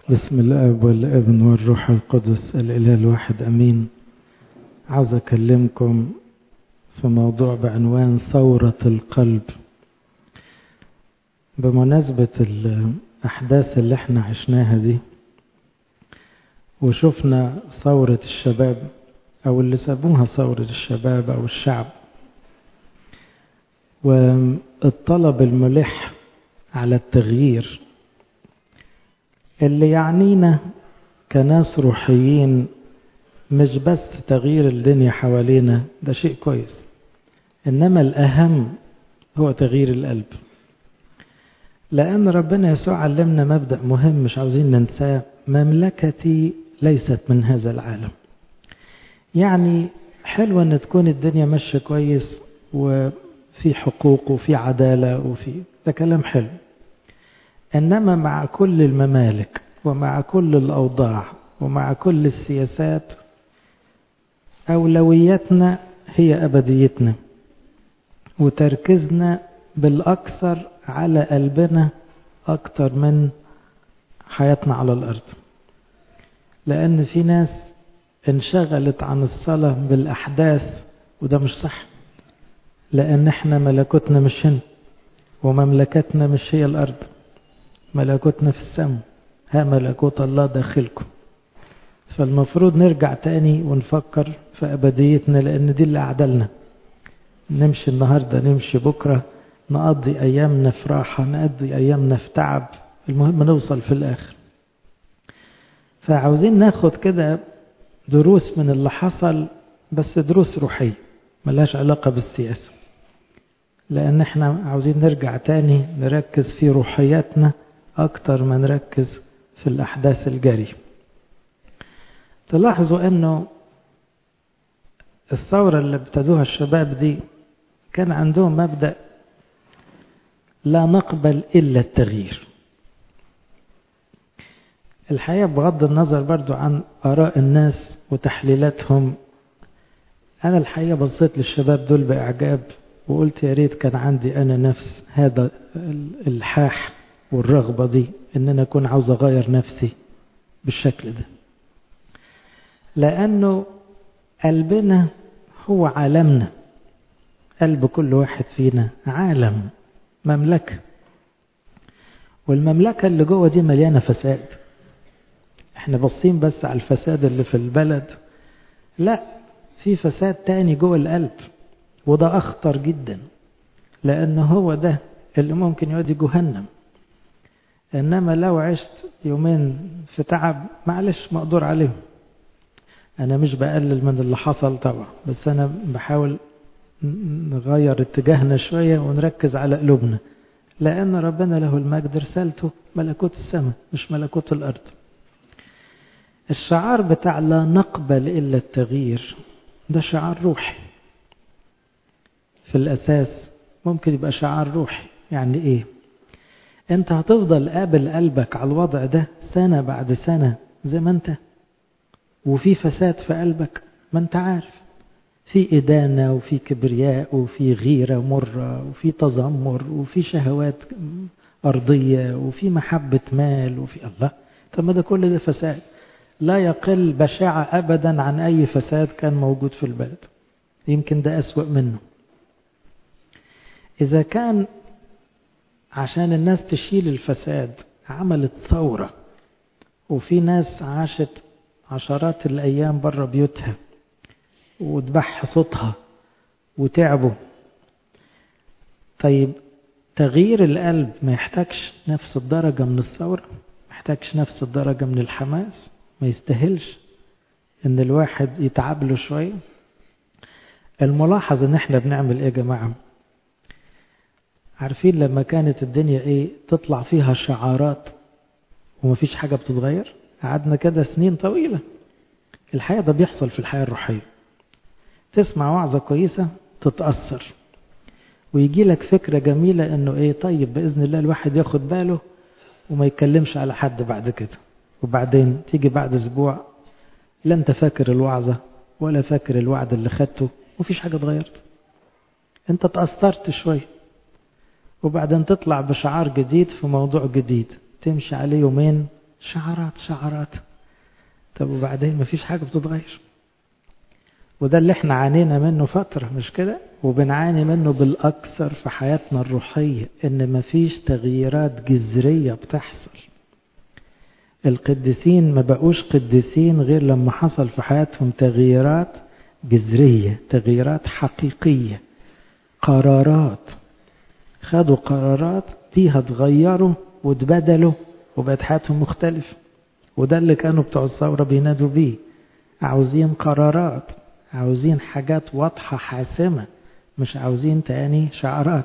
بسم الاب والابن والروح القدس الاله الواحد امين عاوز اكلمكم في موضوع بعنوان ثورة القلب بمناسبة الاحداث اللي احنا عشناها دي وشفنا ثورة الشباب او اللي سموها ثورة الشباب او الشعب والطلب الملح على التغيير اللي يعنينا كناس روحيين مش بس تغيير الدنيا حوالينا ده شيء كويس انما الاهم هو تغيير القلب لان ربنا يسوع علمنا مبدا مهم مش عاوزين ننساه مملكتي ليست من هذا العالم يعني حلوه ان تكون الدنيا ماشيه كويس وفي حقوق وفي عداله وفي ده كلام حلو انما مع كل الممالك ومع كل الاوضاع ومع كل السياسات اولوياتنا هي ابديتنا وتركيزنا بالاكثر على قلبنا اكتر من حياتنا على الارض لان في ناس انشغلت عن الصلاه بالاحداث وده مش صح لان احنا ملكوتنا مش هنا ومملكتنا مش هي الارض ملكوتنا في السماء ها ملكوت الله داخلكم فالمفروض نرجع تاني ونفكر في أبديتنا لأن دي اللي أعدلنا نمشي النهاردة نمشي بكرة نقضي أيامنا في راحة نقضي أيامنا في تعب المهم نوصل في الآخر فعاوزين ناخد كده دروس من اللي حصل بس دروس روحية ملهاش علاقة بالسياسة لأن احنا عاوزين نرجع تاني نركز في روحياتنا أكتر ما نركز في الأحداث الجارية تلاحظوا أنه الثورة اللي ابتدوها الشباب دي كان عندهم مبدأ لا نقبل إلا التغيير الحقيقة بغض النظر برضو عن آراء الناس وتحليلاتهم أنا الحقيقة بصيت للشباب دول بإعجاب وقلت يا ريت كان عندي أنا نفس هذا الحاح والرغبة دي إن أنا أكون عاوز أغير نفسي بالشكل ده لأنه قلبنا هو عالمنا قلب كل واحد فينا عالم مملكة والمملكة اللي جوه دي مليانة فساد احنا باصين بس على الفساد اللي في البلد لا في فساد تاني جوه القلب وده أخطر جدا لأنه هو ده اللي ممكن يودي جهنم إنما لو عشت يومين في تعب معلش مقدور عليهم أنا مش بقلل من اللي حصل طبعا بس أنا بحاول نغير اتجاهنا شوية ونركز على قلوبنا لأن ربنا له المجد رسالته ملكوت السماء مش ملكوت الأرض الشعار بتاع لا نقبل إلا التغيير ده شعار روحي في الأساس ممكن يبقى شعار روحي يعني إيه أنت هتفضل قابل قلبك على الوضع ده سنة بعد سنة زي ما أنت وفي فساد في قلبك ما أنت عارف في إدانة وفي كبرياء وفي غيرة مرة وفي تذمر وفي شهوات أرضية وفي محبة مال وفي الله طب ما ده كل ده فساد لا يقل بشاعة أبدا عن أي فساد كان موجود في البلد يمكن ده أسوأ منه إذا كان عشان الناس تشيل الفساد عملت ثورة وفي ناس عاشت عشرات الأيام بره بيوتها وذبح صوتها وتعبوا طيب تغيير القلب ما يحتاجش نفس الدرجة من الثورة ما يحتاجش نفس الدرجة من الحماس ما يستاهلش ان الواحد يتعب له شوية الملاحظ ان احنا بنعمل ايه يا جماعه عارفين لما كانت الدنيا ايه تطلع فيها شعارات ومفيش حاجة بتتغير قعدنا كده سنين طويلة الحقيقة ده بيحصل في الحياة الروحية تسمع وعظة كويسة تتأثر ويجي لك فكرة جميلة انه ايه طيب بإذن الله الواحد ياخد باله وما يتكلمش على حد بعد كده وبعدين تيجي بعد اسبوع لا انت فاكر الوعظة ولا فاكر الوعد اللي خدته ومفيش حاجة اتغيرت انت تأثرت شوية وبعدين تطلع بشعار جديد في موضوع جديد تمشي عليه يومين شعارات شعارات طب وبعدين مفيش حاجة بتتغير وده اللي احنا عانينا منه فترة مش كده وبنعاني منه بالأكثر في حياتنا الروحية إن مفيش تغييرات جذرية بتحصل القديسين ما بقوش قديسين غير لما حصل في حياتهم تغييرات جذرية تغييرات حقيقية قرارات خدوا قرارات فيها اتغيروا واتبدلوا وبقت حياتهم مختلفة وده اللي كانوا بتوع الثورة بينادوا بيه عاوزين قرارات عاوزين حاجات واضحة حاسمة مش عاوزين تاني شعارات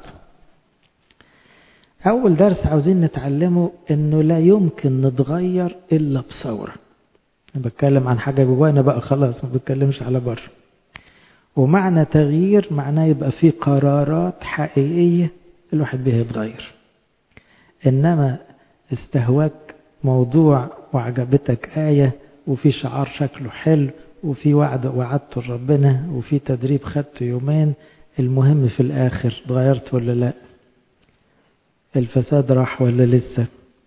أول درس عاوزين نتعلمه إنه لا يمكن نتغير إلا بثورة أنا بتكلم عن حاجة جوانا بقى خلاص ما بتكلمش على بره ومعنى تغيير معناه يبقى في قرارات حقيقية الواحد بيها يتغير إنما استهواك موضوع وعجبتك آية وفي شعار شكله حلو وفي وعد وعدته لربنا وفي تدريب خدته يومين المهم في الآخر اتغيرت ولا لا الفساد راح ولا لسه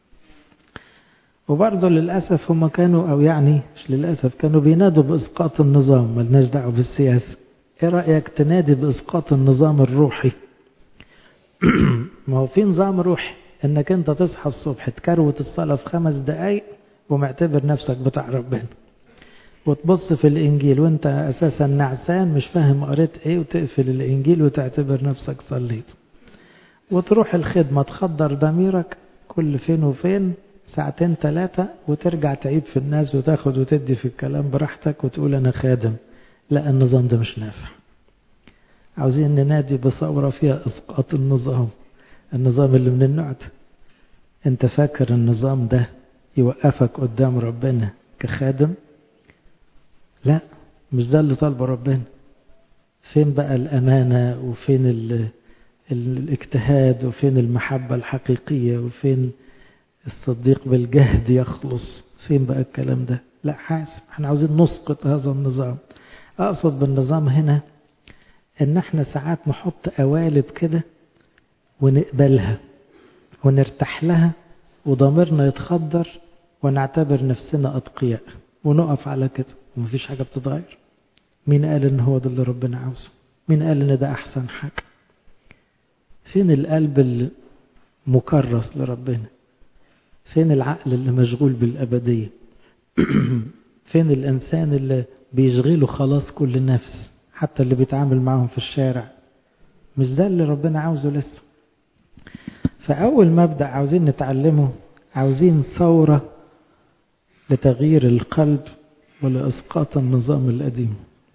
وبرضه للأسف هم كانوا أو يعني مش للأسف كانوا بينادوا بإسقاط النظام ملناش دعوة بالسياسة إيه رأيك تنادي بإسقاط النظام الروحي ما هو في نظام روحي إنك أنت تصحى الصبح تكروت الصلاة في خمس دقايق ومعتبر نفسك بتاع ربنا وتبص في الإنجيل وأنت أساسا نعسان مش فاهم قريت إيه وتقفل الإنجيل وتعتبر نفسك صليت وتروح الخدمة تخدر ضميرك كل فين وفين ساعتين ثلاثة وترجع تعيب في الناس وتاخد وتدي في الكلام براحتك وتقول أنا خادم لا النظام ده مش نافع عاوزين ننادي بثورة فيها إسقاط النظام النظام اللي من النوع ده انت فاكر النظام ده يوقفك قدام ربنا كخادم لا مش ده اللي طالبه ربنا فين بقى الأمانة وفين ال الاجتهاد وفين المحبة الحقيقية وفين الصديق بالجهد يخلص فين بقى الكلام ده لا حاسب احنا عاوزين نسقط هذا النظام اقصد بالنظام هنا ان احنا ساعات نحط قوالب كده ونقبلها ونرتاح لها وضميرنا يتخدر ونعتبر نفسنا اتقياء ونقف على كده ومفيش حاجة بتتغير مين قال ان هو ده اللي ربنا عاوزه مين قال ان ده احسن حاجة فين القلب المكرس لربنا فين العقل اللي مشغول بالأبدية فين الإنسان اللي بيشغله خلاص كل نفس حتى اللي بيتعامل معهم في الشارع مش ده اللي ربنا عاوزه لسه فأول مبدأ عاوزين نتعلمه عاوزين ثورة لتغيير القلب ولإسقاط النظام القديم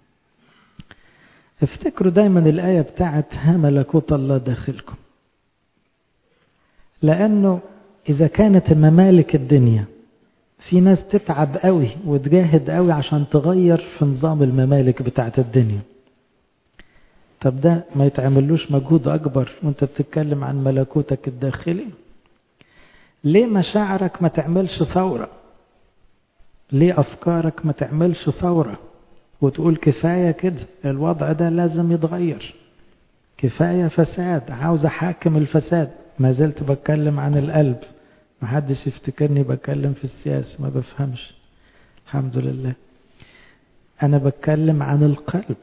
افتكروا دايما الآية بتاعت ها ملكوت الله داخلكم لأنه إذا كانت ممالك الدنيا في ناس تتعب قوي وتجاهد قوي عشان تغير في نظام الممالك بتاعت الدنيا طب ده ما يتعملوش مجهود أكبر وانت بتتكلم عن ملكوتك الداخلي ليه مشاعرك ما تعملش ثورة ليه أفكارك ما تعملش ثورة وتقول كفاية كده الوضع ده لازم يتغير كفاية فساد عاوز أحاكم الفساد ما زلت بتكلم عن القلب ما حدش يفتكرني بتكلم في السياسة ما بفهمش الحمد لله أنا بتكلم عن القلب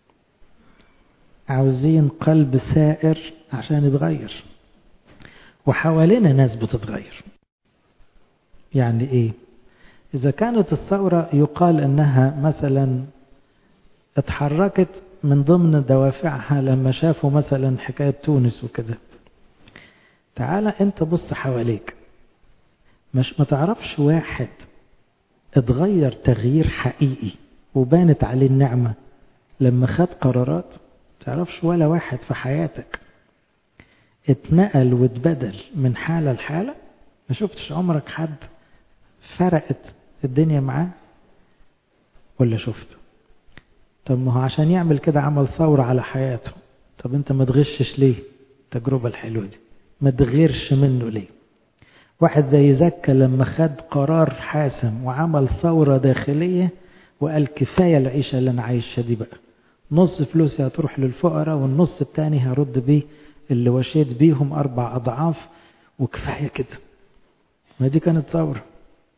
عاوزين قلب سائر عشان يتغير وحوالينا ناس بتتغير يعني ايه اذا كانت الثورة يقال انها مثلا اتحركت من ضمن دوافعها لما شافوا مثلا حكاية تونس وكده تعالى انت بص حواليك مش ما تعرفش واحد اتغير تغيير حقيقي وبانت عليه النعمة لما خد قرارات تعرفش ولا واحد في حياتك اتنقل واتبدل من حالة لحالة ما شفتش عمرك حد فرقت الدنيا معاه ولا شفته طب ما هو عشان يعمل كده عمل ثورة على حياته طب انت ما تغشش ليه التجربة الحلوة دي ما تغيرش منه ليه واحد زي زكا لما خد قرار حاسم وعمل ثورة داخلية وقال كفاية العيشة اللي أنا عايشها دي بقى نص فلوسي هتروح للفقراء والنص التاني هرد بيه اللي وشيت بيهم أربع أضعاف وكفاية كده ما دي كانت ثورة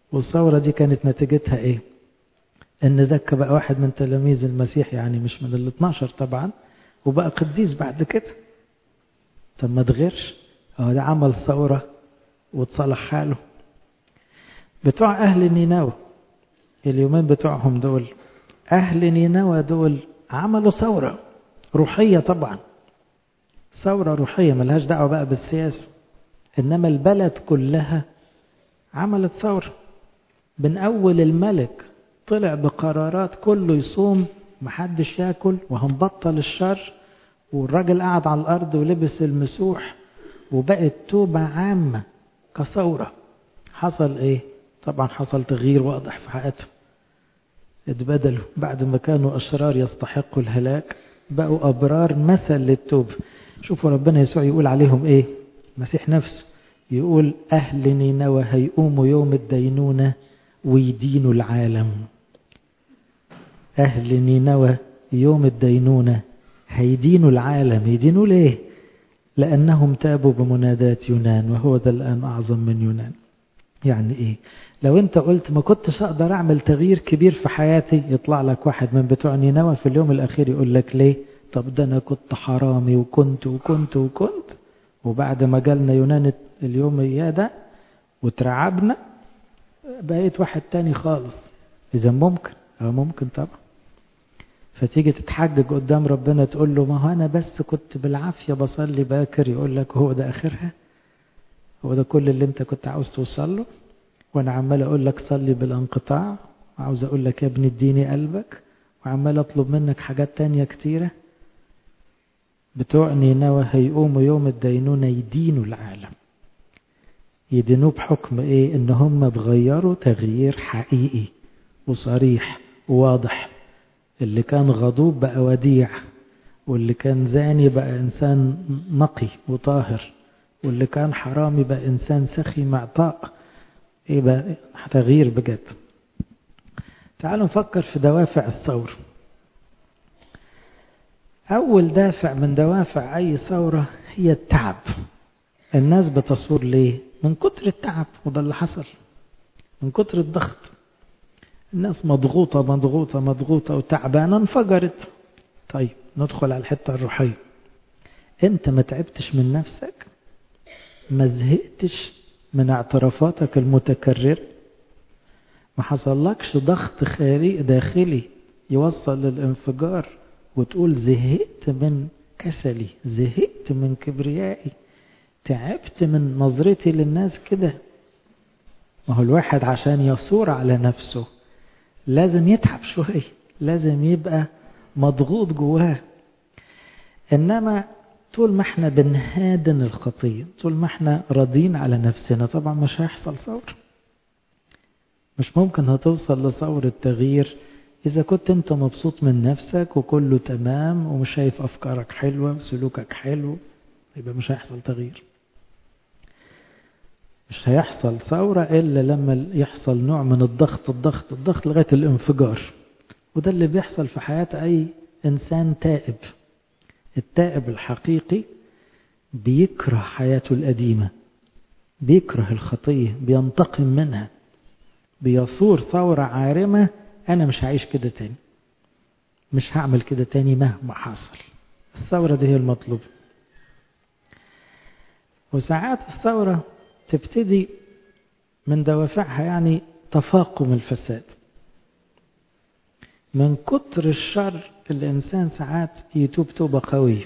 والثورة دي كانت نتيجتها ايه ان زكى بقى واحد من تلاميذ المسيح يعني مش من ال 12 طبعا وبقى قديس بعد كده طب ما تغيرش هو ده عمل ثورة وتصلح حاله بتوع أهل نينوى اليومين بتوعهم دول أهل نينوى دول عملوا ثورة روحية طبعا ثورة روحية ملهاش دعوة بقى بالسياسة إنما البلد كلها عملت ثورة من أول الملك طلع بقرارات كله يصوم محدش ياكل وهنبطل الشر والراجل قعد على الأرض ولبس المسوح وبقت توبة عامة كثورة حصل إيه؟ طبعا حصل تغيير واضح في حياتهم اتبدلوا بعد ما كانوا أشرار يستحقوا الهلاك بقوا أبرار مثل للتوب شوفوا ربنا يسوع يقول عليهم إيه المسيح نفسه يقول أهل نينوى هيقوموا يوم الدينونة ويدينوا العالم أهل نينوى يوم الدينونة هيدينوا العالم يدينوا ليه لأنهم تابوا بمنادات يونان وهو ده الآن أعظم من يونان يعني إيه لو أنت قلت ما كنتش أقدر أعمل تغيير كبير في حياتي يطلع لك واحد من بتوع نينوى في اليوم الأخير يقول لك ليه طب ده أنا كنت حرامي وكنت وكنت وكنت وبعد ما جالنا يونان اليوم إياه ده وترعبنا بقيت واحد تاني خالص إذا ممكن أو ممكن طبعا فتيجي تتحجج قدام ربنا تقول له ما هو أنا بس كنت بالعافية بصلي باكر يقول لك هو ده آخرها هو ده كل اللي أنت كنت عاوز توصل له وأنا عمال أقول لك صلي بالانقطاع وعاوز أقول لك يا ابني اديني قلبك وعمال أطلب منك حاجات تانية كتيرة بتوع نينوى هيقوموا يوم الدينونة يدينوا العالم يدينوه بحكم ايه ان هم بغيروا تغيير حقيقي وصريح وواضح اللي كان غضوب بقى وديع واللي كان زاني بقى انسان نقي وطاهر واللي كان حرامي بقى انسان سخي معطاء ايه بقى تغيير بجد تعالوا نفكر في دوافع الثورة أول دافع من دوافع أي ثورة هي التعب الناس بتصور ليه؟ من كتر التعب وده اللي حصل من كتر الضغط الناس مضغوطة مضغوطة مضغوطة وتعبانة انفجرت طيب ندخل على الحتة الروحية انت ما تعبتش من نفسك ما زهقتش من اعترافاتك المتكررة ما حصلكش ضغط خارجي داخلي يوصل للانفجار وتقول زهقت من كسلي زهقت من كبريائي تعبت من نظرتي للناس كده ما هو الواحد عشان يصور على نفسه لازم يتعب شوية لازم يبقى مضغوط جواه إنما طول ما احنا بنهادن الخطية طول ما احنا راضين على نفسنا طبعا مش هيحصل ثورة مش ممكن هتوصل لثورة تغيير إذا كنت أنت مبسوط من نفسك وكله تمام ومش شايف أفكارك حلوة وسلوكك حلو يبقى مش هيحصل تغيير مش هيحصل ثورة إلا لما يحصل نوع من الضغط الضغط الضغط لغاية الانفجار وده اللي بيحصل في حياة أي إنسان تائب التائب الحقيقي بيكره حياته القديمة بيكره الخطية بينتقم منها بيصور ثورة عارمة أنا مش هعيش كده تاني مش هعمل كده تاني مهما حصل الثورة دي هي المطلوب وساعات الثورة تبتدي من دوافعها يعني تفاقم الفساد من كتر الشر الإنسان ساعات يتوب توبة قوية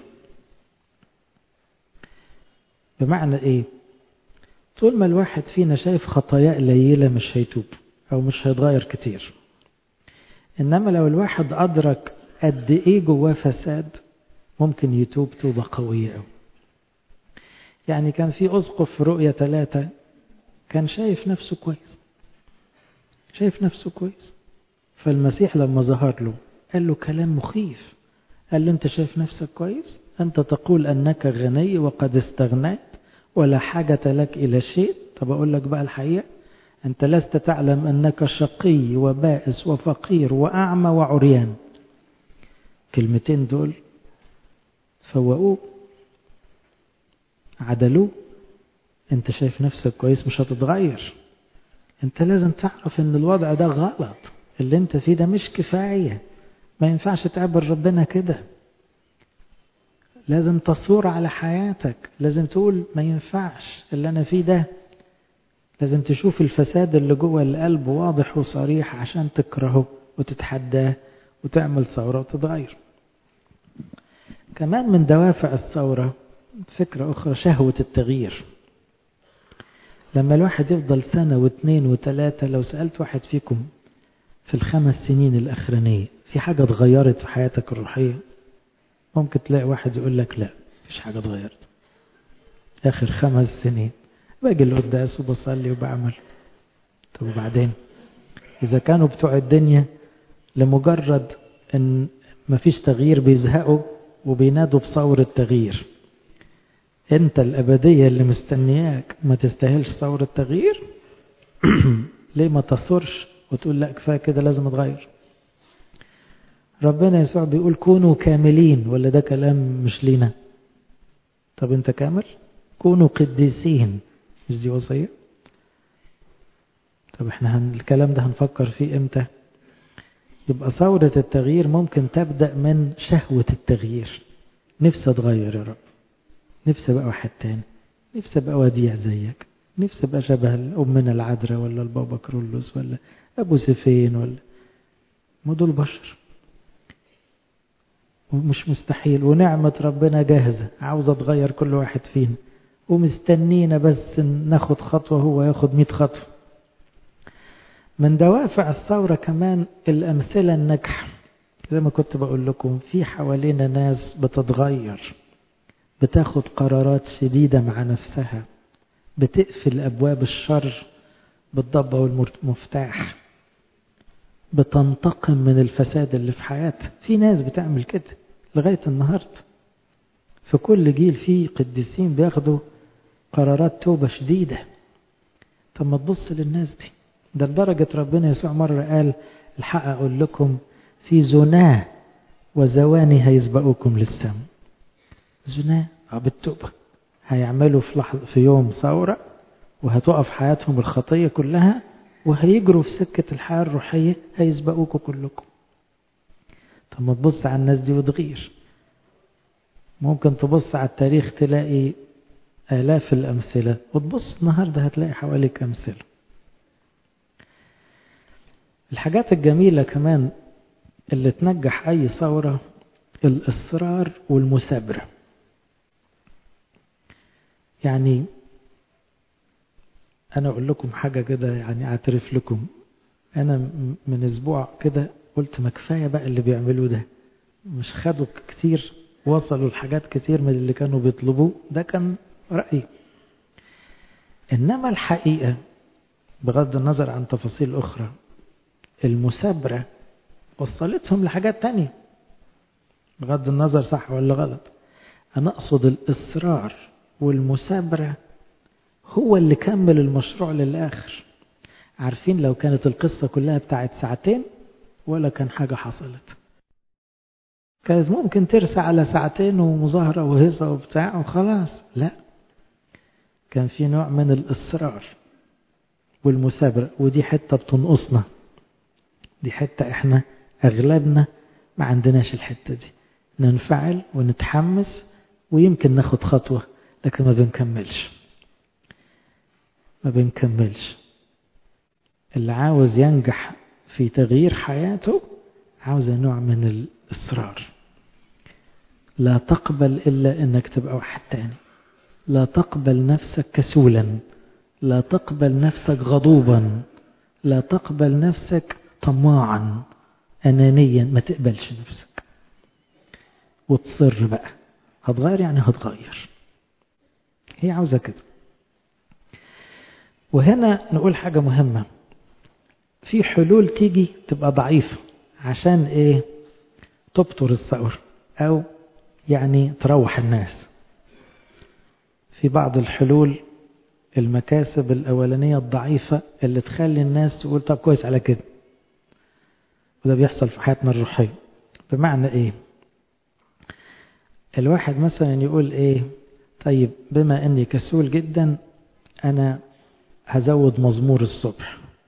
بمعنى إيه طول ما الواحد فينا شايف خطايا قليلة مش هيتوب أو مش هيتغير كتير إنما لو الواحد أدرك قد إيه جواه فساد ممكن يتوب توبة قوية أوي يعني كان في أسقف في رؤية ثلاثة كان شايف نفسه كويس شايف نفسه كويس فالمسيح لما ظهر له قال له كلام مخيف قال له أنت شايف نفسك كويس أنت تقول أنك غني وقد استغنيت ولا حاجة لك إلى شيء طب أقول لك بقى الحقيقة أنت لست تعلم أنك شقي وبائس وفقير وأعمى وعريان كلمتين دول فوقوه عدلوه انت شايف نفسك كويس مش هتتغير انت لازم تعرف ان الوضع ده غلط اللي انت فيه ده مش كفاية ما ينفعش تقابل ربنا كده لازم تصور على حياتك لازم تقول ما ينفعش اللي انا فيه ده لازم تشوف الفساد اللي جوه القلب واضح وصريح عشان تكرهه وتتحداه وتعمل ثورة وتتغير كمان من دوافع الثورة فكرة أخرى شهوة التغيير لما الواحد يفضل سنة واثنين وثلاثة لو سألت واحد فيكم في الخمس سنين الأخرانية في حاجة اتغيرت في حياتك الروحية ممكن تلاقي واحد يقول لك لا مفيش حاجة اتغيرت آخر خمس سنين باجي القداس وبصلي وبعمل طب وبعدين إذا كانوا بتوع الدنيا لمجرد إن مفيش تغيير بيزهقوا وبينادوا بثورة تغيير انت الأبدية اللي مستنياك ما تستاهلش ثورة تغيير ليه ما تصرش وتقول لا كفاية كده لازم اتغير ربنا يسوع بيقول كونوا كاملين ولا ده كلام مش لينا طب انت كامل كونوا قديسين مش دي وصية طب احنا هن... الكلام ده هنفكر فيه امتى يبقى ثورة التغيير ممكن تبدأ من شهوة التغيير نفسي اتغير يا رب نفسي ابقى واحد تاني نفسي ابقى وديع زيك نفسي ابقى شبه امنا العذراء ولا البابا كرولوس ولا ابو سفين ولا ما دول بشر ومش مستحيل ونعمة ربنا جاهزة عاوز اتغير كل واحد فينا ومستنينا بس ناخد خطوة هو ياخد مئة خطوة من دوافع الثورة كمان الأمثلة الناجحة زي ما كنت بقول لكم في حوالينا ناس بتتغير بتاخد قرارات شديدة مع نفسها بتقفل أبواب الشر بالضبة والمفتاح بتنتقم من الفساد اللي في حياتها في ناس بتعمل كده لغاية النهاردة في كل جيل في قديسين بياخدوا قرارات توبة شديدة طب ما تبص للناس دي ده لدرجة ربنا يسوع مرة قال الحق أقول لكم في زناه وزواني هيسبقوكم للسم زناه بالتوبة هيعملوا في, لحظة في يوم ثورة وهتقف حياتهم الخطية كلها وهيجروا في سكة الحياة الروحية هيسبقوكم كلكم طب ما تبص على الناس دي وتغير ممكن تبص على التاريخ تلاقي آلاف الأمثلة وتبص النهاردة هتلاقي حواليك أمثلة الحاجات الجميلة كمان اللي تنجح أي ثورة الإصرار والمثابرة يعني أنا أقول لكم حاجة كده يعني أعترف لكم أنا من أسبوع كده قلت ما كفاية بقى اللي بيعملوه ده مش خدوا كتير وصلوا لحاجات كتير من اللي كانوا بيطلبوه ده كان رأيي إنما الحقيقة بغض النظر عن تفاصيل أخرى المثابرة وصلتهم لحاجات تانية بغض النظر صح ولا غلط أنا أقصد الإصرار والمثابرة هو اللي كمل المشروع للآخر عارفين لو كانت القصة كلها بتاعت ساعتين ولا كان حاجة حصلت كانت ممكن ترسى على ساعتين ومظاهرة وهزة وبتاع وخلاص لا كان في نوع من الإصرار والمثابرة ودي حتة بتنقصنا دي حتة احنا أغلبنا ما عندناش الحتة دي ننفعل ونتحمس ويمكن ناخد خطوة لكن ما بنكملش ما بنكملش اللي عاوز ينجح في تغيير حياته عاوز نوع من الإصرار لا تقبل إلا أنك تبقى واحد تاني لا تقبل نفسك كسولا لا تقبل نفسك غضوبا لا تقبل نفسك طماعا أنانيا ما تقبلش نفسك وتصر بقى هتغير يعني هتغير هي عاوزة كده وهنا نقول حاجة مهمة في حلول تيجي تبقى ضعيفة عشان ايه تبطر الثور او يعني تروح الناس في بعض الحلول المكاسب الأولانية الضعيفة اللي تخلي الناس تقول طب كويس على كده وده بيحصل في حياتنا الروحية بمعنى ايه الواحد مثلا يقول ايه طيب بما اني كسول جدا انا هزود مزمور الصبح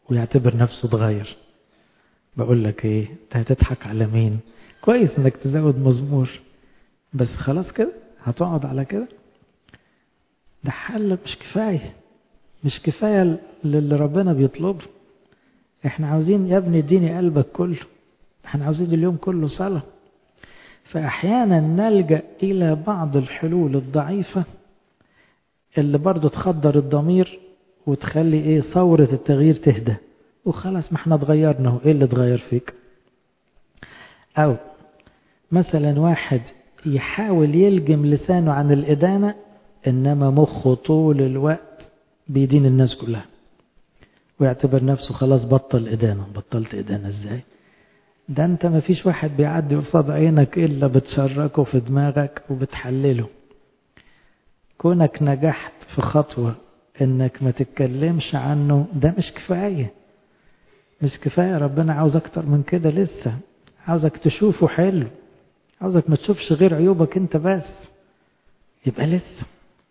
ويعتبر نفسه اتغير بقول لك ايه انت هتضحك على مين كويس انك تزود مزمور بس خلاص كده هتقعد على كده ده حل مش كفاية مش كفاية للي ربنا بيطلبه احنا عاوزين يا ابني اديني قلبك كله احنا عاوزين اليوم كله صلاة فأحيانا نلجأ إلى بعض الحلول الضعيفة اللي برضه تخدر الضمير وتخلي ايه ثورة التغيير تهدى وخلاص ما احنا اتغيرنا ايه اللي اتغير فيك او مثلا واحد يحاول يلجم لسانه عن الإدانة إنما مخه طول الوقت بيدين الناس كلها ويعتبر نفسه خلاص بطل إدانة بطلت إدانة إزاي ده أنت ما فيش واحد بيعدي قصاد عينك إلا بتشركه في دماغك وبتحلله كونك نجحت في خطوة إنك ما تتكلمش عنه ده مش كفاية مش كفاية ربنا عاوز أكتر من كده لسه عاوزك تشوفه حلو عاوزك ما تشوفش غير عيوبك انت بس يبقى لسه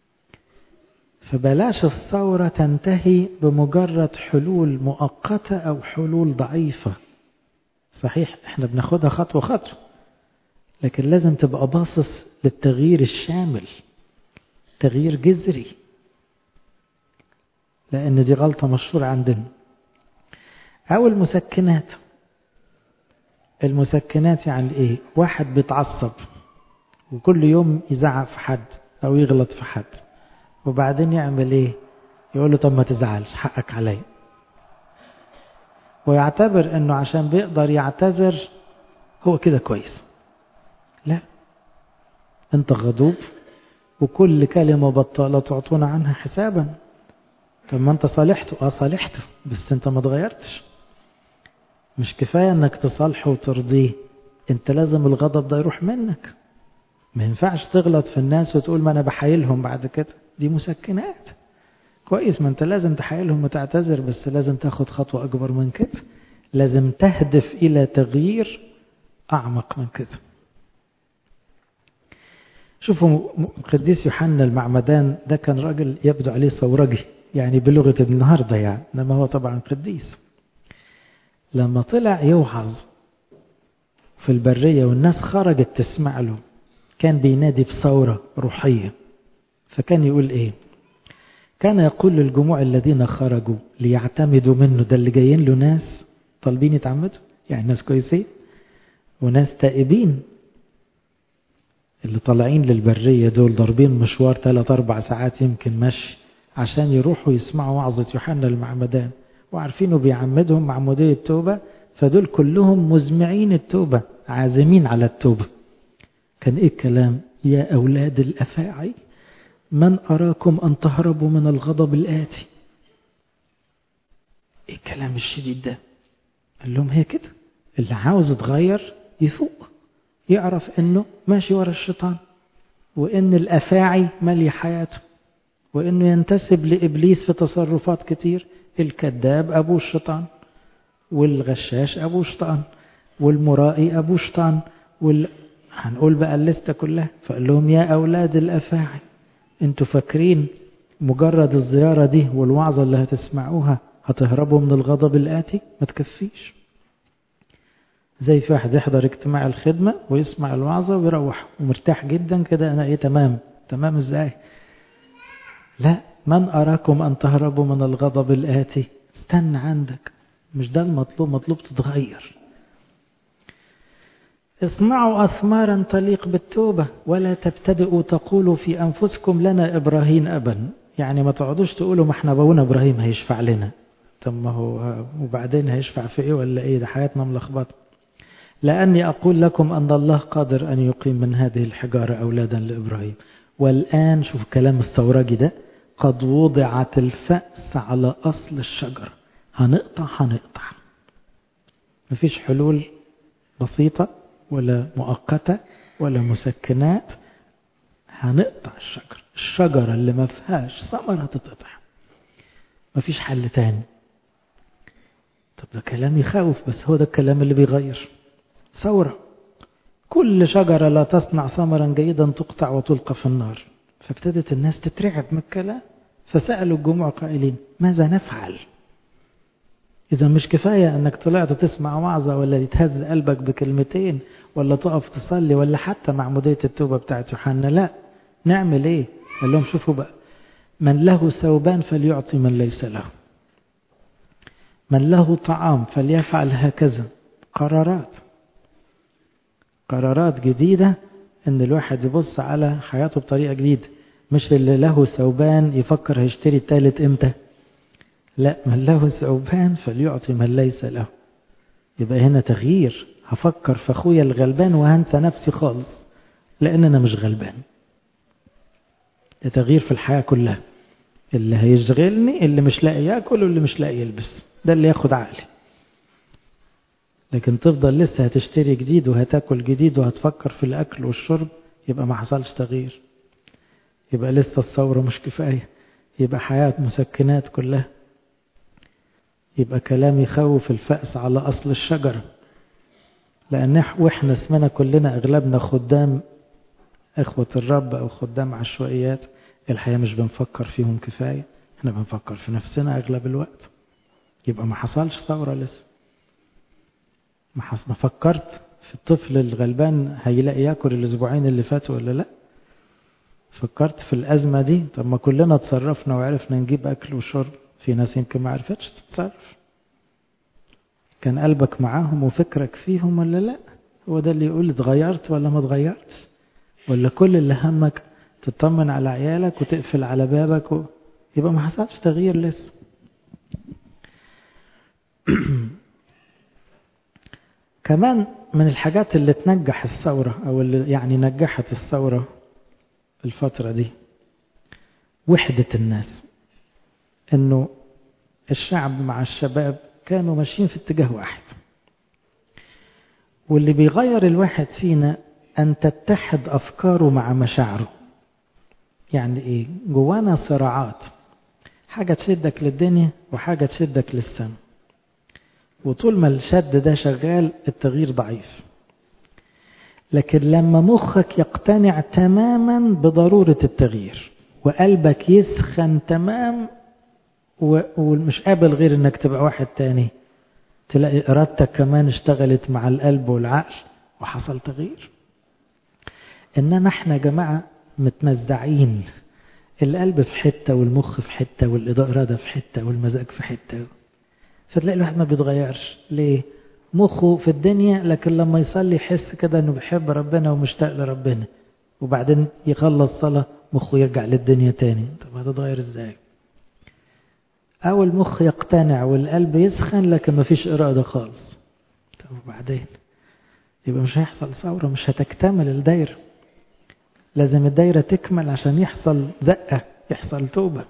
فبلاش الثورة تنتهي بمجرد حلول مؤقتة أو حلول ضعيفة صحيح احنا بناخدها خطوة خطوة لكن لازم تبقى باصص للتغيير الشامل تغيير جذري لأن دي غلطة مشهورة عندنا أو المسكنات المسكنات يعني ايه واحد بيتعصب وكل يوم يزعق في حد او يغلط في حد وبعدين يعمل ايه يقول له طب ما تزعلش حقك عليا ويعتبر انه عشان بيقدر يعتذر هو كده كويس لا انت غضوب وكل كلمة بطالة تعطونا عنها حسابا طب ما انت صالحته اه صالحته بس انت ما اتغيرتش مش كفاية انك تصالحه وترضيه انت لازم الغضب ده يروح منك ما ينفعش تغلط في الناس وتقول ما انا بحايلهم بعد كده دي مسكنات كويس ما انت لازم تحايلهم وتعتذر بس لازم تاخد خطوة اكبر من كده لازم تهدف الى تغيير اعمق من كده شوفوا قديس يوحنا المعمدان ده كان راجل يبدو عليه صورجي يعني بلغة النهاردة يعني انما هو طبعا قديس لما طلع يوعظ في البرية والناس خرجت تسمع له كان بينادي بثورة روحية فكان يقول ايه كان يقول للجموع الذين خرجوا ليعتمدوا منه ده اللي جايين له ناس طالبين يتعمدوا يعني ناس كويسين وناس تائبين اللي طالعين للبرية دول ضاربين مشوار 3 أربع ساعات يمكن مشي عشان يروحوا يسمعوا وعظة يوحنا المعمدان وعارفينه بيعمدهم معمودية التوبة فدول كلهم مزمعين التوبة عازمين على التوبة كان ايه الكلام يا أولاد الأفاعي من أراكم أن تهربوا من الغضب الآتي ايه الكلام الشديد ده قال لهم هي كده اللي عاوز يتغير يفوق يعرف انه ماشي ورا الشيطان وان الافاعي مالي حياته وانه ينتسب لابليس في تصرفات كتير الكذاب ابوه الشيطان والغشاش ابوه شيطان والمرائي ابوه شيطان وال... هنقول بقى الليسته كلها فقال لهم يا اولاد الافاعي انتوا فاكرين مجرد الزياره دي والوعظه اللي هتسمعوها هتهربوا من الغضب الاتي ما تكفيش زي في واحد يحضر اجتماع الخدمة ويسمع الوعظة ويروح ومرتاح جدا كده أنا إيه تمام تمام إزاي لا من أراكم أن تهربوا من الغضب الآتي استنى عندك مش ده المطلوب مطلوب تتغير اصنعوا أثمارا تليق بالتوبة ولا تبتدئوا تقولوا في أنفسكم لنا إبراهيم أبا يعني ما تقعدوش تقولوا ما احنا ابونا إبراهيم هيشفع لنا طب ما هو وبعدين هيشفع في ايه ولا ايه ده حياتنا ملخبطه لأني أقول لكم أن الله قادر أن يقيم من هذه الحجارة أولادا لإبراهيم والآن شوف كلام الثورجي ده قد وضعت الفأس على أصل الشجرة هنقطع هنقطع مفيش حلول بسيطة ولا مؤقتة ولا مسكنات هنقطع الشجرة الشجرة اللي ما فيهاش ثمرة تتقطع مفيش حل تاني طب ده كلام يخوف بس هو ده الكلام اللي بيغير ثورة كل شجرة لا تصنع ثمرا جيدا تقطع وتلقى في النار فابتدت الناس تترعب من الكلام فسألوا الجموع قائلين ماذا نفعل إذا مش كفاية أنك طلعت تسمع وعظة ولا يتهز قلبك بكلمتين ولا تقف تصلي ولا حتى معمودية التوبة بتاعت يوحنا لا نعمل إيه قال لهم شوفوا بقى من له ثوبان فليعطي من ليس له من له طعام فليفعل هكذا قرارات قرارات جديدة ان الواحد يبص على حياته بطريقة جديدة مش اللي له ثوبان يفكر هيشتري التالت امتى لا من له ثوبان فليعطي من ليس له يبقى هنا تغيير هفكر في اخويا الغلبان وهنسى نفسي خالص لان انا مش غلبان ده تغيير في الحياة كلها اللي هيشغلني اللي مش لاقي ياكل واللي مش لاقي يلبس ده اللي ياخد عقلي لكن تفضل لسه هتشتري جديد وهتاكل جديد وهتفكر في الاكل والشرب يبقى ما حصلش تغيير يبقى لسه الثورة مش كفاية يبقى حياة مسكنات كلها يبقى كلام يخوف الفأس على أصل الشجرة لأن وإحنا اسمنا كلنا أغلبنا خدام إخوة الرب أو خدام عشوائيات الحياة مش بنفكر فيهم كفاية احنا بنفكر في نفسنا أغلب الوقت يبقى ما حصلش ثورة لسه ما, حص... ما فكرت في الطفل الغلبان هيلاقي ياكل الأسبوعين اللي فاتوا ولا لأ فكرت في الأزمة دي طب ما كلنا تصرفنا وعرفنا نجيب أكل وشرب في ناس يمكن ما عرفتش تتصرف كان قلبك معاهم وفكرك فيهم ولا لا هو ده اللي يقول اتغيرت ولا ما اتغيرتش ولا كل اللي همك تطمن على عيالك وتقفل على بابك و... يبقى ما حصلش تغيير لسه كمان من الحاجات اللي تنجح الثورة أو اللي يعني نجحت الثورة الفترة دي وحدة الناس انه الشعب مع الشباب كانوا ماشيين في اتجاه واحد واللي بيغير الواحد فينا ان تتحد افكاره مع مشاعره يعني ايه جوانا صراعات حاجة تشدك للدنيا وحاجة تشدك للسماء وطول ما الشد ده شغال التغيير ضعيف لكن لما مخك يقتنع تماما بضرورة التغيير وقلبك يسخن تمام ومش قابل غير انك تبقى واحد تاني تلاقي ارادتك كمان اشتغلت مع القلب والعقل وحصل تغيير انما احنا يا جماعة متمزعين القلب في حتة والمخ في حتة والإرادة في حتة والمزاج في حتة فتلاقي الواحد ما بيتغيرش ليه مخه في الدنيا لكن لما يصلي يحس كده انه بيحب ربنا ومشتاق لربنا وبعدين يخلص صلاة مخه يرجع للدنيا تاني طب هتتغير ازاي او المخ يقتنع والقلب يسخن لكن ما فيش إرادة خالص طب وبعدين يبقى مش هيحصل ثورة مش هتكتمل الدايرة لازم الدايرة تكمل عشان يحصل زقة يحصل توبة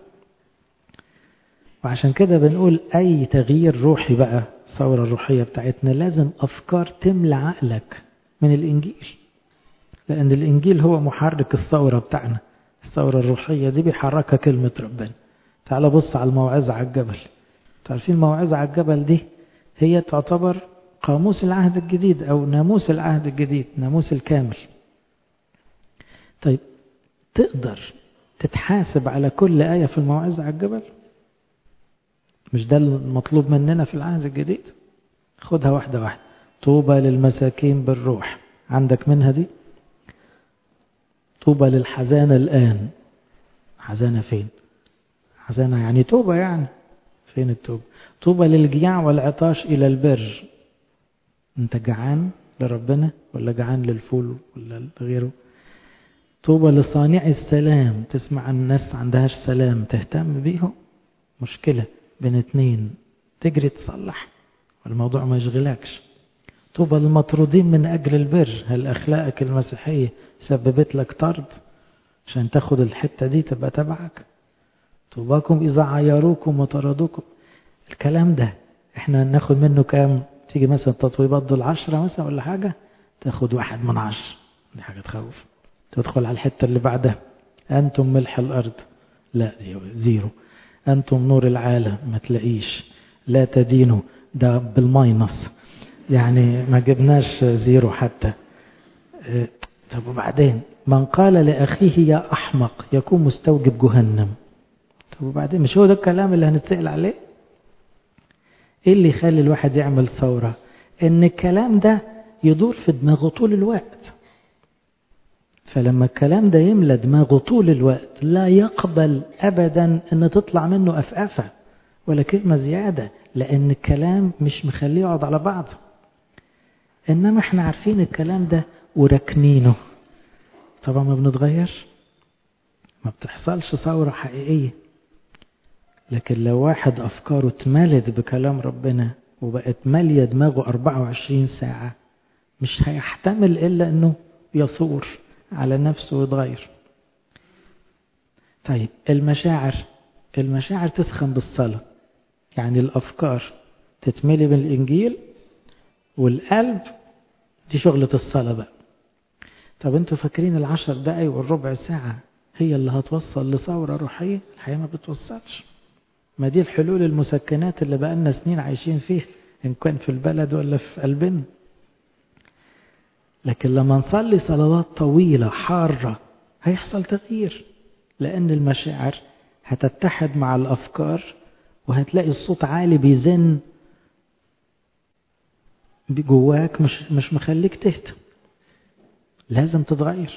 وعشان كده بنقول أي تغيير روحي بقى الثورة الروحية بتاعتنا لازم أفكار تملى عقلك من الإنجيل لأن الإنجيل هو محرك الثورة بتاعنا الثورة الروحية دي بيحركها كلمة ربنا تعال بص على الموعظة على الجبل تعرفين الموعظة على الجبل دي هي تعتبر قاموس العهد الجديد أو ناموس العهد الجديد ناموس الكامل طيب تقدر تتحاسب على كل آية في الموعظة على الجبل مش ده المطلوب مننا في العهد الجديد خدها واحدة واحدة طوبى للمساكين بالروح عندك منها دي طوبى للحزانة الآن حزانة فين حزانة يعني توبة يعني فين التوبة طوبى للجياع والعطاش إلى البر انت جعان لربنا ولا جعان للفول ولا لغيره طوبى لصانع السلام تسمع الناس عندهاش سلام تهتم بيهم مشكلة بين اتنين تجري تصلح والموضوع ما يشغلكش طوبى للمطرودين من أجل البر هل أخلاقك المسيحية سببت لك طرد عشان تاخد الحتة دي تبقى تبعك طوباكم إذا عيروكم وطردوكم الكلام ده احنا ناخد منه كام تيجي مثلا تطويبات دول عشرة مثلا ولا حاجة تاخد واحد من عشر دي حاجة تخوف تدخل على الحتة اللي بعدها أنتم ملح الأرض لا زيرو أنتم نور العالم ما تلاقيش لا تدينوا ده بالماينص يعني ما جبناش زيرو حتى طب وبعدين من قال لأخيه يا أحمق يكون مستوجب جهنم طب وبعدين مش هو ده الكلام اللي هنتسأل عليه ايه اللي يخلي الواحد يعمل ثورة ان الكلام ده يدور في دماغه طول الوقت فلما الكلام ده يملى دماغه طول الوقت لا يقبل ابدا ان تطلع منه افافه ولا كلمه زياده لان الكلام مش مخليه يقعد على بعضه انما احنا عارفين الكلام ده وراكنينه طبعا ما بنتغيرش ما بتحصلش ثوره حقيقيه لكن لو واحد افكاره اتملت بكلام ربنا وبقت ماليه دماغه 24 ساعه مش هيحتمل الا انه يثور على نفسه ويتغير طيب المشاعر المشاعر تسخن بالصلاة يعني الأفكار تتملي بالإنجيل والقلب دي شغلة الصلاة بقى طب انتوا فاكرين العشر دقايق والربع ساعة هي اللي هتوصل لثورة روحية الحقيقة ما بتوصلش ما دي الحلول المسكنات اللي بقالنا سنين عايشين فيها إن كان في البلد ولا في قلبنا لكن لما نصلي صلوات طويلة حارة هيحصل تغيير لأن المشاعر هتتحد مع الأفكار وهتلاقي الصوت عالي بيزن جواك مش مش مخليك تهدى لازم تتغير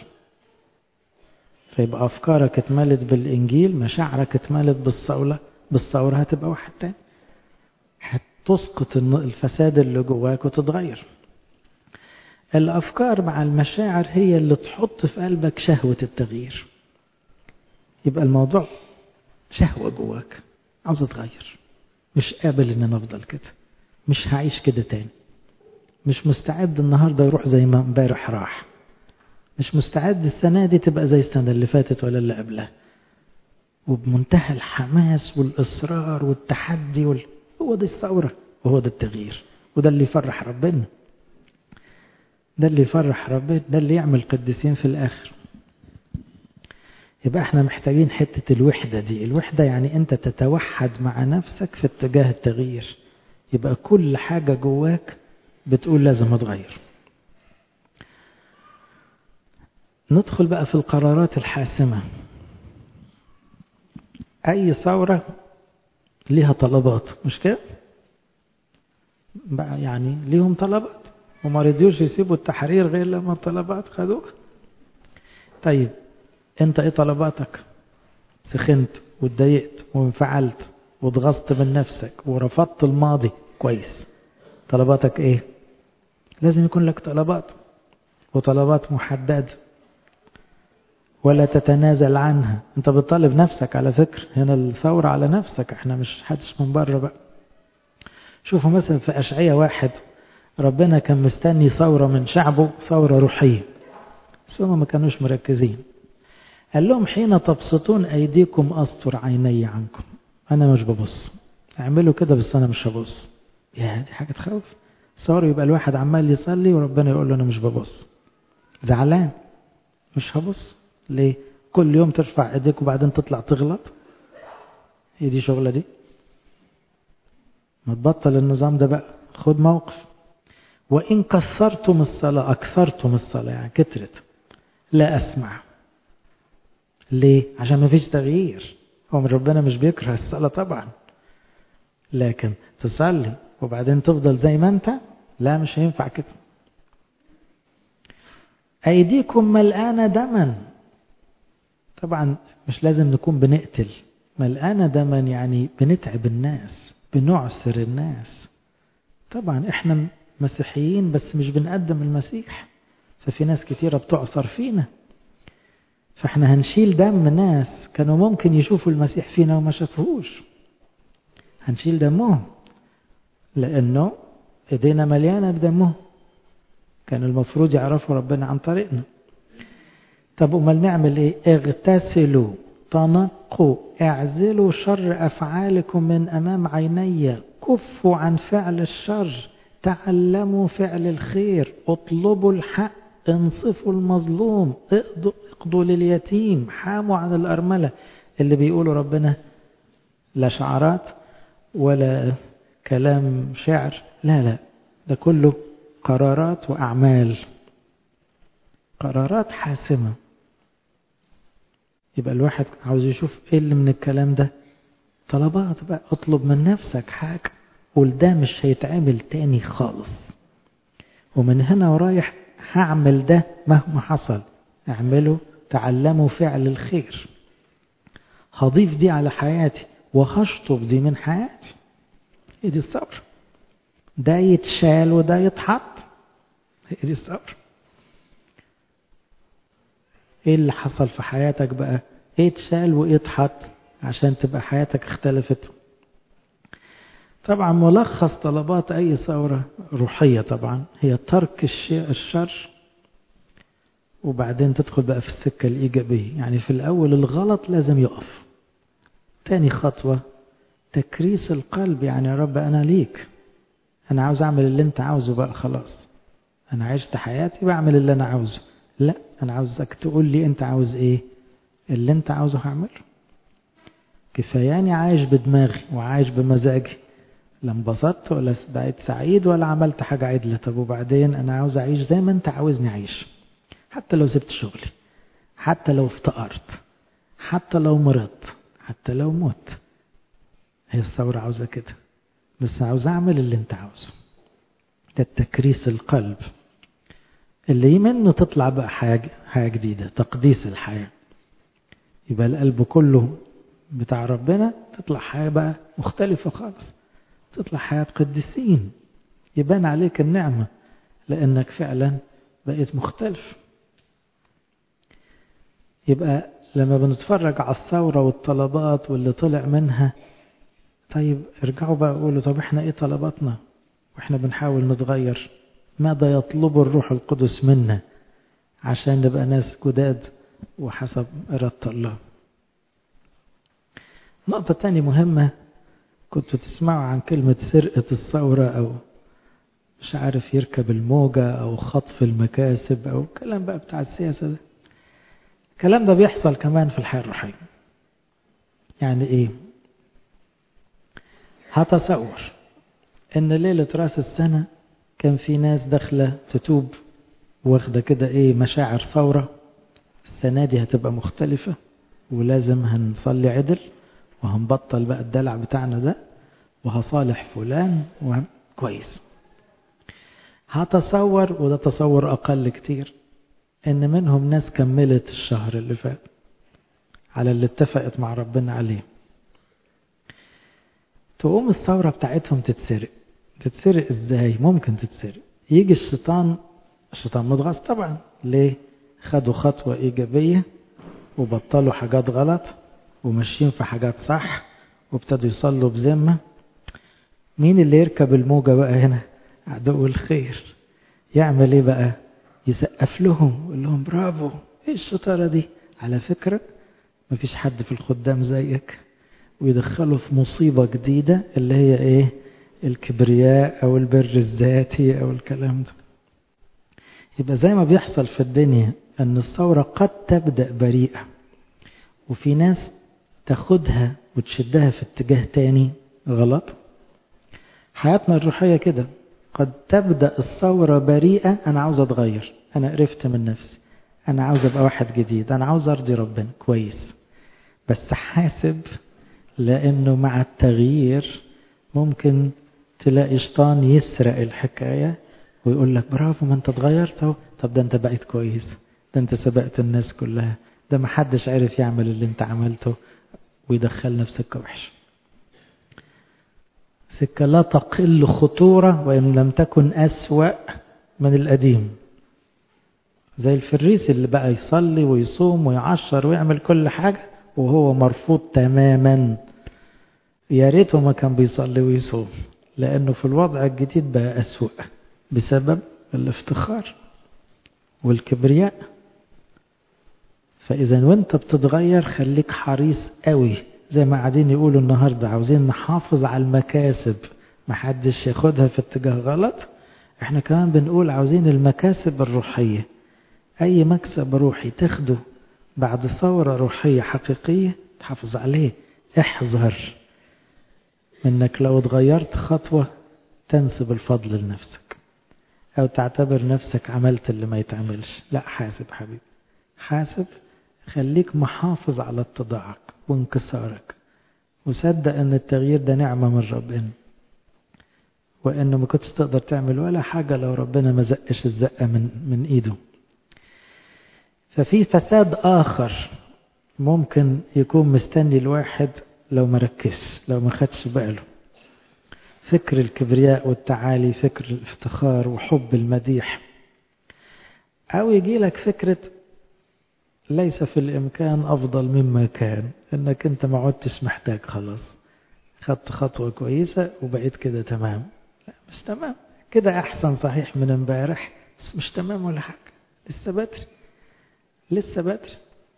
فيبقى أفكارك اتملت بالإنجيل مشاعرك اتملت بالصولة بالثورة هتبقى واحد تاني هتسقط الفساد اللي جواك وتتغير الأفكار مع المشاعر هي اللي تحط في قلبك شهوة التغيير يبقى الموضوع شهوة جواك عاوز اتغير مش قابل ان انا افضل كده مش هعيش كده تاني مش مستعد النهاردة يروح زي ما امبارح راح مش مستعد السنة دي تبقى زي السنة اللي فاتت ولا اللي قبلها وبمنتهى الحماس والإصرار والتحدي وال... هو ده الثورة وهو ده التغيير وده اللي يفرح ربنا ده اللي يفرح ربنا ده اللي يعمل قديسين في الآخر يبقى احنا محتاجين حتة الوحدة دي الوحدة يعني انت تتوحد مع نفسك في اتجاه التغيير يبقى كل حاجة جواك بتقول لازم اتغير ندخل بقى في القرارات الحاسمة أي ثورة ليها طلبات مش كده؟ بقى يعني ليهم طلبات وما رضيوش يسيبوا التحرير غير لما الطلبات خدوها طيب انت ايه طلباتك سخنت واتضايقت وانفعلت واتغصت من نفسك ورفضت الماضي كويس طلباتك ايه لازم يكون لك طلبات وطلبات محددة ولا تتنازل عنها انت بتطالب نفسك على فكرة هنا الثورة على نفسك احنا مش حدش من بره بقى شوفوا مثلا في أشعية واحد ربنا كان مستني ثورة من شعبه ثورة روحية بس هم ما كانوش مركزين قال لهم حين تبسطون أيديكم أستر عيني عنكم أنا مش ببص اعملوا كده بس أنا مش هبص يا دي حاجة تخوف صار يبقى الواحد عمال يصلي وربنا يقول له أنا مش ببص زعلان مش هبص ليه كل يوم ترفع ايديك وبعدين تطلع تغلط هي دي شغلة دي ما تبطل النظام ده بقى خد موقف وإن كثرتم الصلاة أكثرتم الصلاة يعني كترت لا أسمع ليه؟ عشان ما فيش تغيير هو من ربنا مش بيكره الصلاة طبعا لكن تصلي وبعدين تفضل زي ما انت لا مش هينفع كده أيديكم ملآنة دما طبعا مش لازم نكون بنقتل ملآنة دما يعني بنتعب الناس بنعسر الناس طبعا احنا مسيحيين بس مش بنقدم المسيح ففي ناس كتيرة بتعصر فينا فاحنا هنشيل دم ناس كانوا ممكن يشوفوا المسيح فينا وما شافوهوش هنشيل دمهم لانه ايدينا مليانة بدمهم كان المفروض يعرفوا ربنا عن طريقنا طب امال نعمل ايه اغتسلوا تنقوا اعزلوا شر افعالكم من امام عيني كفوا عن فعل الشر تعلموا فعل الخير اطلبوا الحق انصفوا المظلوم اقضوا, اقضوا لليتيم حاموا عن الأرملة اللي بيقولوا ربنا لا شعارات ولا كلام شعر لا لا ده كله قرارات وأعمال قرارات حاسمة يبقى الواحد عاوز يشوف ايه اللي من الكلام ده طلبات بقى اطلب من نفسك حاجة قول ده مش هيتعمل تاني خالص ومن هنا ورايح هعمل ده مهما حصل اعمله تعلموا فعل الخير هضيف دي على حياتي وهشطب دي من حياتي هي دي الصبر ده يتشال وده يتحط هي دي الصبر ايه اللي حصل في حياتك بقى ايه اتشال وايه اتحط عشان تبقى حياتك اختلفت طبعا ملخص طلبات اي ثورة روحية طبعا هي ترك الشيء الشر وبعدين تدخل بقى في السكة الإيجابية يعني في الأول الغلط لازم يقف تاني خطوة تكريس القلب يعني يا رب أنا ليك أنا عاوز أعمل اللي أنت عاوزه بقى خلاص أنا عشت حياتي بعمل اللي أنا عاوزه لا أنا عاوزك تقول لي أنت عاوز إيه اللي أنت عاوزه هعمله كفاياني عايش بدماغي وعايش بمزاجي لا انبسطت ولا بقيت سعيد ولا عملت حاجة عدلة طب وبعدين أنا عاوز أعيش زي ما أنت عاوزني أعيش حتى لو سبت شغلي حتى لو افتقرت حتى لو مرضت حتى لو مت هي الثورة عاوزة كده بس عاوز أعمل اللي أنت عاوزه ده التكريس القلب اللي منه تطلع بقى حاجة, حاجة جديدة تقديس الحياة يبقى القلب كله بتاع ربنا تطلع حياة بقى مختلفة خالص تطلع حياة قديسين يبان عليك النعمة لأنك فعلا بقيت مختلف يبقى لما بنتفرج على الثورة والطلبات واللي طلع منها طيب ارجعوا بقى قولوا طب احنا ايه طلباتنا واحنا بنحاول نتغير ماذا يطلب الروح القدس منا عشان نبقى ناس جداد وحسب إرادة الله نقطة تانية مهمة كنت تسمعوا عن كلمة سرقة الثورة أو مش عارف يركب الموجة أو خطف المكاسب أو الكلام بقى بتاع السياسة ده الكلام ده بيحصل كمان في الحياة الروحية يعني إيه هتصور إن ليلة رأس السنة كان في ناس داخلة تتوب واخدة كده إيه مشاعر ثورة السنة دي هتبقى مختلفة ولازم هنصلي عدل وهنبطل بقى الدلع بتاعنا ده وهصالح فلان وهم كويس هتصور وده تصور أقل كتير إن منهم ناس كملت الشهر اللي فات على اللي اتفقت مع ربنا عليه تقوم الثورة بتاعتهم تتسرق تتسرق ازاي ممكن تتسرق يجي الشيطان الشيطان متغاظ طبعا ليه خدوا خطوة إيجابية وبطلوا حاجات غلط وماشيين في حاجات صح وابتدوا يصلوا بذمة مين اللي يركب الموجة بقى هنا عدو الخير يعمل ايه بقى يسقف لهم ويقول لهم برافو ايه الشطارة دي على فكرة مفيش حد في الخدام زيك ويدخله في مصيبة جديدة اللي هي ايه الكبرياء او البر الذاتي او الكلام ده يبقى زي ما بيحصل في الدنيا ان الثورة قد تبدأ بريئة وفي ناس تاخدها وتشدها في اتجاه تاني غلط حياتنا الروحية كده قد تبدأ الثورة بريئة أنا عاوز أتغير أنا قرفت من نفسي أنا عاوز أبقى واحد جديد أنا عاوز أرضي ربنا كويس بس حاسب لأنه مع التغيير ممكن تلاقي شيطان يسرق الحكاية ويقول لك برافو ما انت اتغيرت اهو طب ده انت بقيت كويس ده انت سبقت الناس كلها ده ما حدش عارف يعمل اللي انت عملته ويدخلنا في سكة وحشة سكة لا تقل خطورة وإن لم تكن أسوأ من القديم زي الفريس اللي بقى يصلي ويصوم ويعشر ويعمل كل حاجة وهو مرفوض تماما يا ريته ما كان بيصلي ويصوم لأنه في الوضع الجديد بقى أسوأ بسبب الافتخار والكبرياء فإذا وانت بتتغير خليك حريص قوي زي ما قاعدين يقولوا النهاردة عاوزين نحافظ على المكاسب محدش ياخدها في اتجاه غلط احنا كمان بنقول عاوزين المكاسب الروحية اي مكسب روحي تاخده بعد ثورة روحية حقيقية تحافظ عليه احذر انك لو اتغيرت خطوة تنسب الفضل لنفسك او تعتبر نفسك عملت اللي ما يتعملش لا حاسب حبيبي حاسب خليك محافظ على اتضاعك وانكسارك وصدق ان التغيير ده نعمة من ربنا وانه ما كنتش تقدر تعمل ولا حاجة لو ربنا ما زقش الزقة من, من ايده ففي فساد اخر ممكن يكون مستني الواحد لو ما ركزش لو ما خدش باله فكر الكبرياء والتعالي فكر الافتخار وحب المديح او يجي لك فكرة ليس في الامكان افضل مما كان انك انت ما عدتش محتاج خلاص خدت خطوة كويسة وبقيت كده تمام لا مش تمام كده احسن صحيح من امبارح بس مش تمام ولا حاجة لسه بدري لسه بدري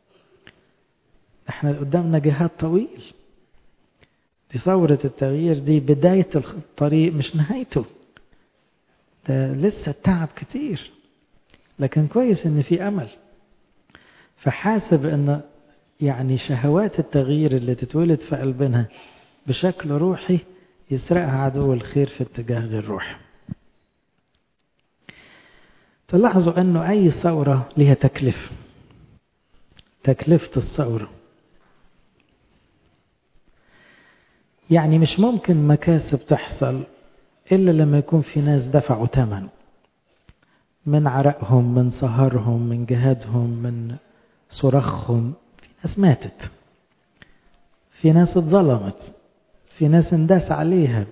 احنا قدامنا جهاد طويل دي ثورة التغيير دي بداية الطريق مش نهايته ده لسه التعب كتير لكن كويس ان في امل فحاسب ان يعني شهوات التغيير اللي تتولد في قلبنا بشكل روحي يسرقها عدو الخير في اتجاه غير روحي تلاحظوا انه اي ثورة لها تكلفة تكلفة الثورة يعني مش ممكن مكاسب تحصل إلا لما يكون في ناس دفعوا ثمن من عرقهم من سهرهم من جهادهم من صراخهم في ناس ماتت في ناس اتظلمت في ناس انداس عليها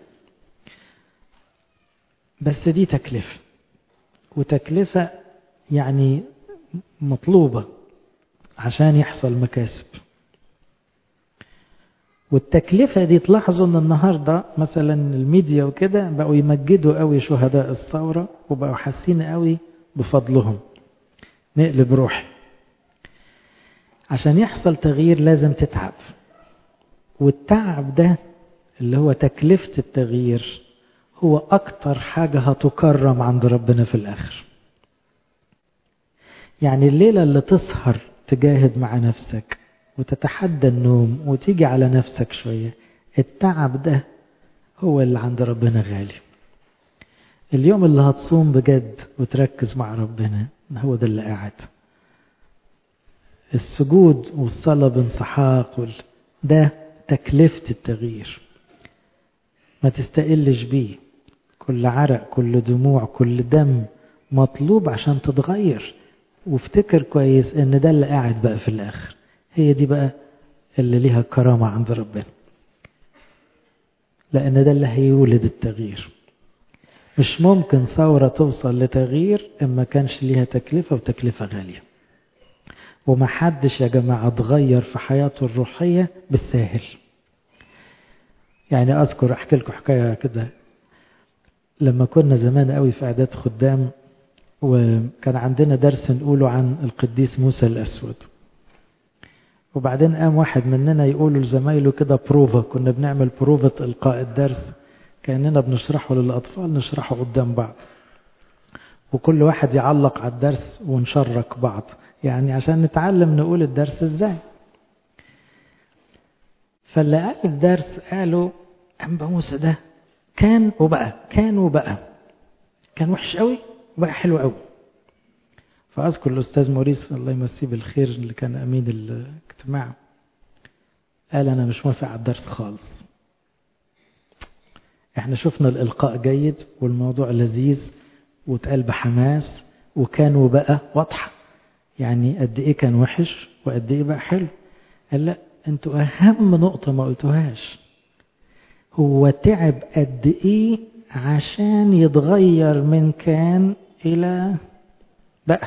بس دي تكلفة وتكلفة يعني مطلوبة عشان يحصل مكاسب والتكلفة دي تلاحظوا ان النهاردة مثلا الميديا وكده بقوا يمجدوا قوي شهداء الثورة وبقوا حاسين قوي بفضلهم نقلب روحي عشان يحصل تغيير لازم تتعب والتعب ده اللي هو تكلفة التغيير هو أكتر حاجة هتكرم عند ربنا في الآخر يعني الليلة اللي تسهر تجاهد مع نفسك وتتحدى النوم وتيجي على نفسك شوية التعب ده هو اللي عند ربنا غالي اليوم اللي هتصوم بجد وتركز مع ربنا هو ده اللي قاعد السجود والصلاة بانسحاق وال... ده تكلفة التغيير ما تستقلش بيه كل عرق كل دموع كل دم مطلوب عشان تتغير وافتكر كويس ان ده اللي قاعد بقى في الاخر هي دي بقى اللي ليها كرامة عند ربنا لأن ده اللي هيولد التغيير مش ممكن ثورة توصل لتغيير إما كانش ليها تكلفة وتكلفة غالية وما حدش يا جماعة اتغير في حياته الروحية بالساهل يعني أذكر أحكي لكم حكاية كده لما كنا زمان قوي في إعداد خدام وكان عندنا درس نقوله عن القديس موسى الأسود وبعدين قام واحد مننا يقول لزمايله كده بروفا كنا بنعمل بروفة إلقاء الدرس كأننا بنشرحه للأطفال نشرحه قدام بعض وكل واحد يعلق على الدرس ونشرك بعض يعني عشان نتعلم نقول الدرس ازاي فاللي قال الدرس قالوا أنبا موسى ده كان وبقى كان وبقى كان وحش قوي وبقى حلو قوي فأذكر الأستاذ موريس الله يمسيه بالخير اللي كان أمين الاجتماع قال أنا مش موافق على الدرس خالص احنا شفنا الإلقاء جيد والموضوع لذيذ واتقال بحماس وكان وبقى واضحة يعني قد ايه كان وحش وقد ايه بقى حلو قال لا انتوا اهم نقطة ما قلتوهاش هو تعب قد ايه عشان يتغير من كان الى بقى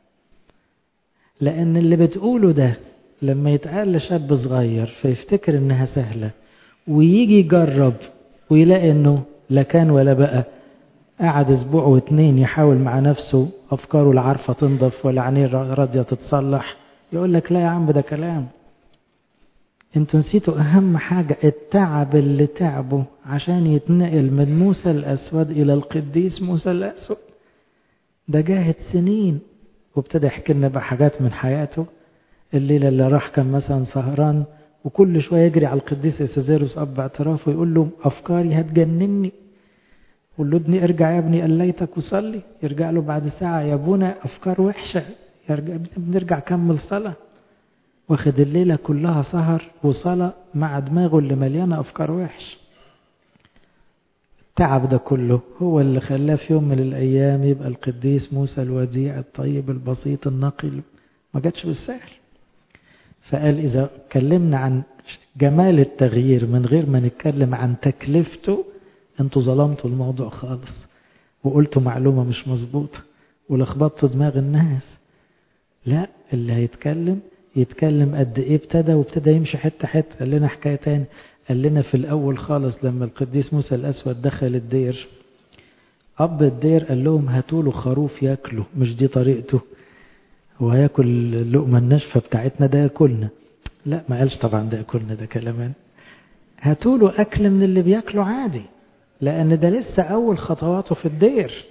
لأن اللي بتقوله ده لما يتقال لشاب صغير فيفتكر إنها سهلة ويجي يجرب ويلاقي إنه لا كان ولا بقى قعد أسبوع واتنين يحاول مع نفسه أفكاره لا عارفة تنضف ولا عينيه راضية تتصلح يقول لك لا يا عم ده كلام انتوا نسيتوا أهم حاجة التعب اللي تعبه عشان يتنقل من موسى الأسود إلى القديس موسى الأسود ده جاهد سنين وابتدى يحكي لنا بقى حاجات من حياته الليلة اللي راح كان مثلا سهران وكل شوية يجري على القديس إسازيروس أب اعترافه ويقول له أفكاري هتجنني يقول له ابني ارجع يا ابني قليتك وصلي يرجع له بعد ساعة يا ابونا أفكار وحشة يرجع بنرجع كمل صلاة واخد الليلة كلها سهر وصلاة مع دماغه اللي مليانة أفكار وحش التعب ده كله هو اللي خلاه في يوم من الأيام يبقى القديس موسى الوديع الطيب البسيط النقي ما جاتش بالسهل فقال إذا اتكلمنا عن جمال التغيير من غير ما نتكلم عن تكلفته انتوا ظلمتوا الموضوع خالص وقلتوا معلومة مش مظبوطة ولخبطتوا دماغ الناس لا اللي هيتكلم يتكلم قد ايه ابتدى وابتدى يمشي حتة حتة قال لنا حكاية تاني قال لنا في الأول خالص لما القديس موسى الأسود دخل الدير أب الدير قال لهم هاتوا له خروف ياكله مش دي طريقته هو هياكل اللقمة الناشفة بتاعتنا ده ياكلنا لا ما قالش طبعا ده ياكلنا ده كلامان هاتوا له أكل من اللي بياكله عادي لأن ده لسه أول خطواته في الدير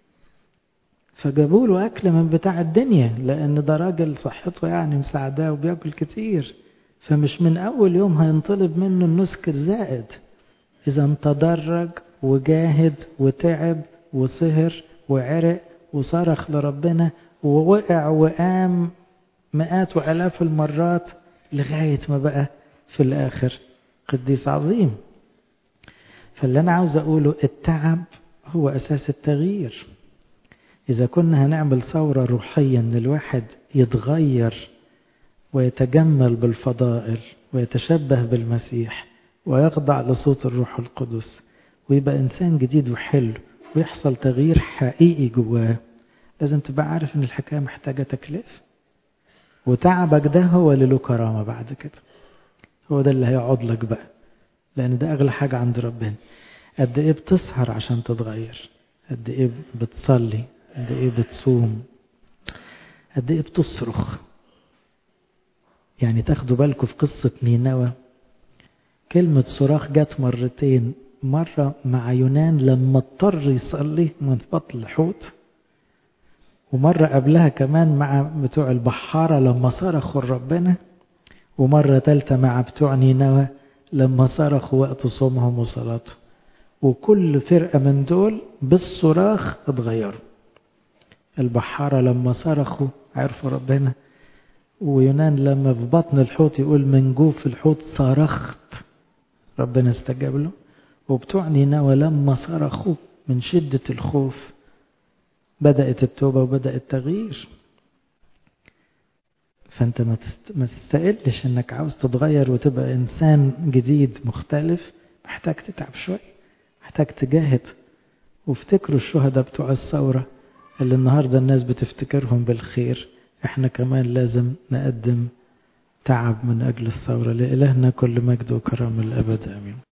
فجابوا له أكل من بتاع الدنيا لأن ده راجل صحته يعني مساعداه وبياكل كتير فمش من أول يوم هينطلب منه النسك الزائد إذا تدرج وجاهد وتعب وسهر وعرق وصرخ لربنا ووقع وقام مئات وآلاف المرات لغاية ما بقى في الآخر قديس عظيم فاللي أنا عاوز أقوله التعب هو أساس التغيير إذا كنا هنعمل ثورة روحية أن الواحد يتغير ويتجمل بالفضائل ويتشبه بالمسيح ويخضع لصوت الروح القدس ويبقى إنسان جديد وحلو ويحصل تغيير حقيقي جواه لازم تبقى عارف ان الحكاية محتاجة تكليف وتعبك ده هو اللي له كرامة بعد كده هو ده اللي هيقعد لك بقى لأن ده أغلى حاجة عند ربنا قد إيه بتسهر عشان تتغير قد إيه بتصلي قد إيه بتصوم قد إيه بتصرخ يعني تاخدوا بالكم في قصة نينوى كلمة صراخ جت مرتين مرة مع يونان لما اضطر يصلي من بطن الحوت ومرة قبلها كمان مع بتوع البحارة لما صرخوا لربنا ومرة ثالثة مع بتوع نينوى لما صرخوا وقت صومهم وصلاتهم وكل فرقة من دول بالصراخ اتغيروا البحارة لما صرخوا عرفوا ربنا ويونان لما في بطن الحوت يقول من جوف الحوت صرخت ربنا استجاب له وبتوع نينوى لما صرخوا من شدة الخوف بدأت التوبة وبدأ التغيير فأنت ما تستقلش أنك عاوز تتغير وتبقى إنسان جديد مختلف محتاج تتعب شوية محتاج تجاهد وافتكروا الشهداء بتوع الثورة اللي النهاردة الناس بتفتكرهم بالخير احنا كمان لازم نقدم تعب من أجل الثورة لإلهنا كل مجد وكرم الأبد آمين